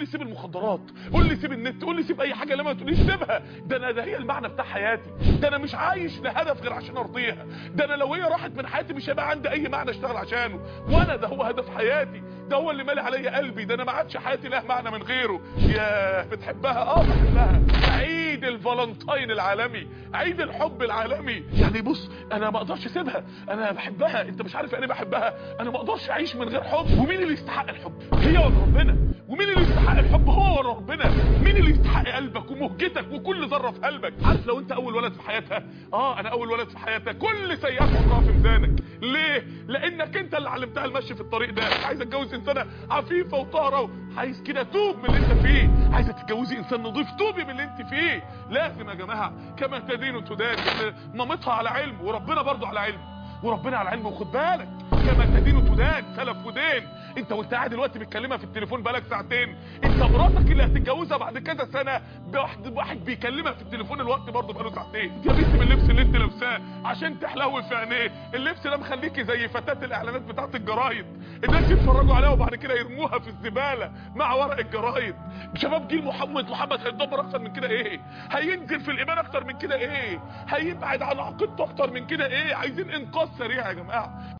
لي سيب المخدرات قول لي سيب النت قول لي سيب اي حاجه لما تقوليش سيبها ده انا ده هي المعنى بتاع حياتي ده انا مش عايش لهدف غير عشان ارضيها ده انا لو هي راحت من حياتي مش هيبقى عندي اي معنى اشتغل عشانه وانا ده هو هدف حياتي ده هو اللي مالي عليا قلبي ده انا ما عادش حياتي لها معنى من غيره يا بتحبها اه بحبها عيد الفالنتاين العالمي عيد الحب العالمي يعني بص انا ما اقدرش اسيبها انا بحبها انت مش عارف يعني بحبها انا ما اقدرش اعيش من غير حب ومين اللي يستحق الحب هي ولا ربنا ومين اللي يستحق الحب هو ولا ربنا مين اللي يستحق قلبك ومهجتك وكل ذره في قلبك عارف لو انت اول ولد في حياتها اه انا اول ولد في حياتها كل سيئات حطها في ميزانك ليه لانك انت اللي علمتها المشي في الطريق ده عايز اتجوز انسانه عفيفه وطاهره عايز كده توب من اللي انت فيه عايزه تتجوزي انسان نظيف توبي من اللي انت فيه لازم يا جماعه كما تدين تدان إن مامتها على علم وربنا برضو على علم وربنا على علم وخد بالك كما تدين تدان سلف ودين انت وانت قاعد دلوقتي بتكلمها في التليفون بقالك ساعتين انت مراتك اللي هتتجوزها بعد كذا سنه بواحد واحد بيكلمها في التليفون الوقت برضه بقاله ساعتين يا بنت من اللبس اللي انت لابساه عشان تحلوي في عينيه اللبس ده مخليكي زي فتاه الاعلانات بتاعت الجرايد الناس يتفرجوا عليها وبعد كده يرموها في الزباله مع ورق الجرايد شباب جيل محمد محمد هيتدمر اكتر من كده ايه هينزل في الايمان اكتر من كده ايه هيبعد عن عقيدته اكتر من كده ايه عايزين انقاذ سريع يا جماعه